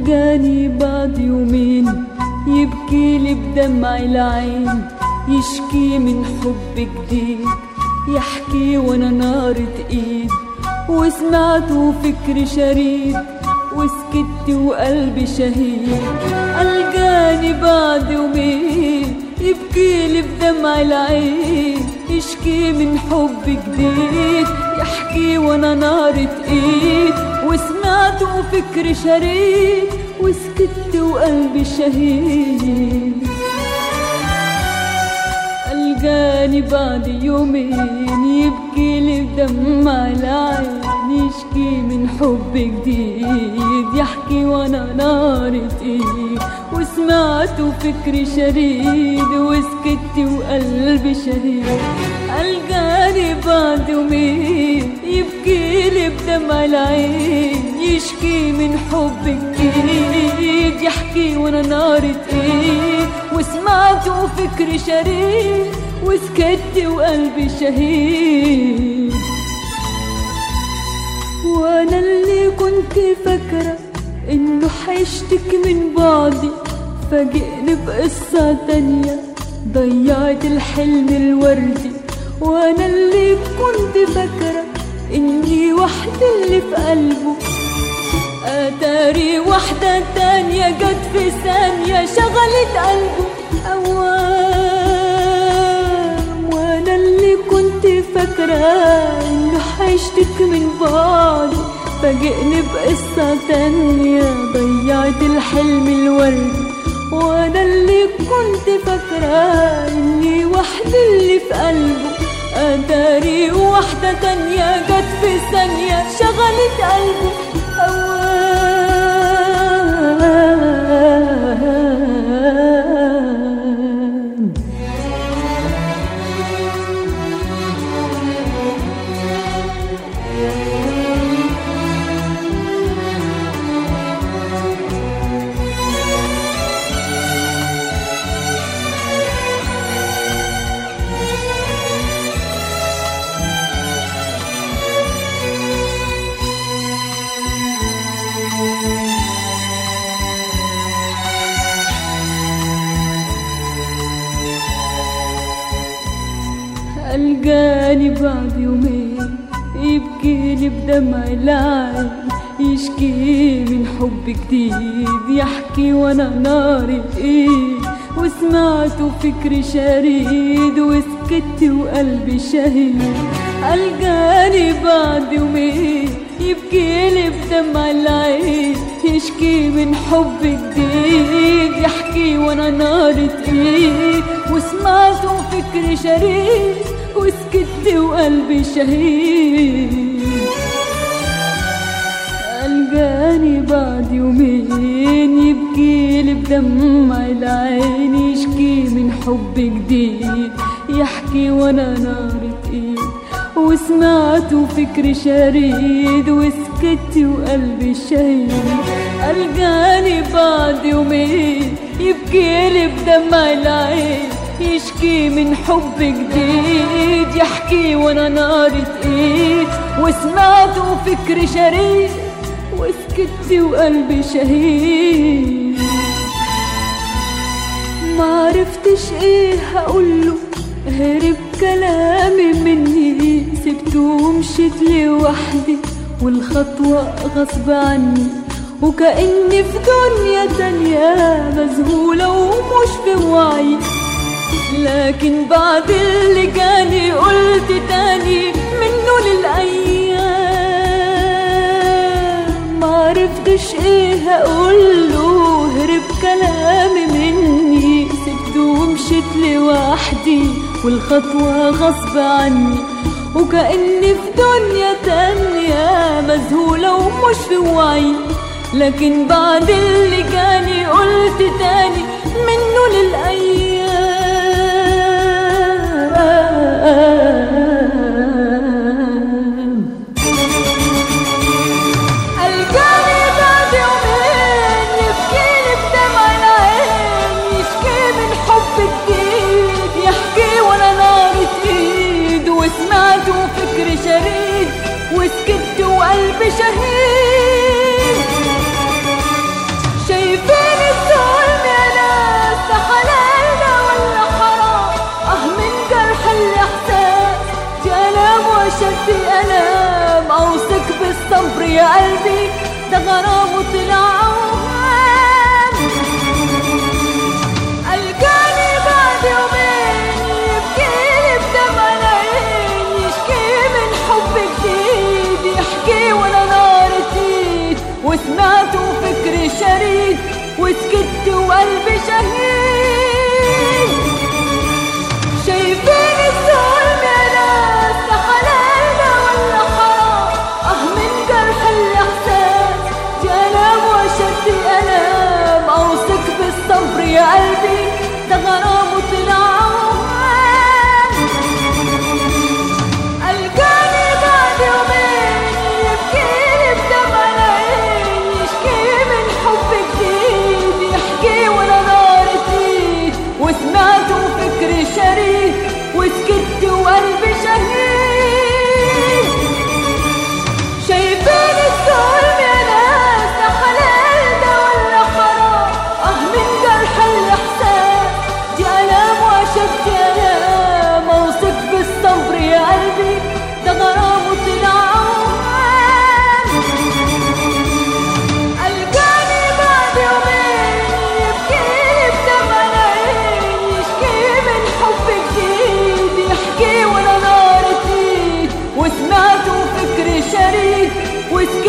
ألقاني بعد يومين يبكي لي بدمع العين يشكي من حب جديد يحكي وانا نارة ايد وسمعته فكر شريد وسكت وقلبي شهيد ألقاني بعد يومين يبكي لي بدمع العين يشكي من حب جديد يحكي وانا نارة ايد وسمعته فكر شريد وسكت وقلبي شهيد ألقاني بعد يومين يبكي لي بدمع العين يشكي من حب جديد يحكي وانا نارة ايد وسمعته فكري شريد وسكت وقلبي شهيد ألقاني بعد يومين يبكي لي بدمع العين يشكي من حب جديد يحكي وانا نارة ايد وسمعته فكري شريد وسكت وقلبي شهيد وانا اللي كنت فاكرة انه حيشتك من بعدي فاجئني بقصة تانية ضيعت الحلم الوردي وانا اللي كنت فاكرة اني وحدة اللي في قلبه اتاري واحدة تانية جت في ثانية شغلت قلبه اوام وانا اللي كنت فاكرة انه حيشتك من بعدي فاجئني بقصة تانية ضيعت الحلم الوردي وانا اللي كنت فاكرة اني وحدة اللي في قلبه اتاري واحدة تانية جت في ثانية شغلت قلبه أوام ألقاني بعد يومين يبكي لي بدمع العين يشكي من حب جديد يحكي وانا نار ايد وسمعته فكري شريد وسكت وقلبي شهيد ألقاني بعد يومين يبكي لي بدمع العين يشكي من حب جديد يحكي وانا نارة ايد وسمعته فكري شريد وسكت وقلبي شهيد ألقاني بعد يومين يبكي لي بدمع العين يشكي من حب جديد يحكي وانا نارة ايد وسمعته فكري شريد وسكت وقلبي شهيد ألقاني بعد يومين يبكي لي بدمع العين يشكي من حب جديد يحكي وانا نارة ايد وسمعته فكري شريد وسكت وقلبي شهيد ما عرفتش ايه هقوله هرب كلامي مني سبته ومشيت لوحدي والخطوة غصب عني وكأني في دنيا تانية مذهولة ومش في وعي لكن بعد اللي جاني قلت تاني منه للأيام معرفتش ايه هقوله هرب كلامي مني سبته ومشيت لوحدي والخطوة غصب عني وكأني في دنيا تانية مذهولة ومش في وعي لكن بعد اللي جاني قلت تاني منه للأيام ألقاني بعد يومين يبكيلي بدمع العين يشكي من حب جديد يحكي وانا نارة ايد وسمعته فكري شريد وسكت وقلبي شهيد ده غرامه طلع اوهام القاني بعد يومين يبكيلي بدمع العين يشكي من حب جديد يحكي وانا نار تيد وسمعته فكري شريد وسكت وقلبي شهيد شايفين الظلم يا ناس ده حلالنا ولا حرام اه من جرح الاحساس دي الام واشد الام اوصك بالصبر يا قلبي ده غرامه طلع اوهام القاني بعد يومين يبكيلي بدمع العين يشكي من حب جديد يحكي وانا نار تزيد وسمعته فكري شريد وسكت وقلبي شهيد شايفين الظلم يا ناس ده حلال ده ولا حرام اه من جرح الاحساس دي الام واشد الام اوصف بالصبر يا قلبي ده غرامه طلع اوهام القاني بعد يومين يبكيلي بدمع العين يشكي من حب جديد يحكي وانا نار تزيد وسمعته فكري شريد وسكت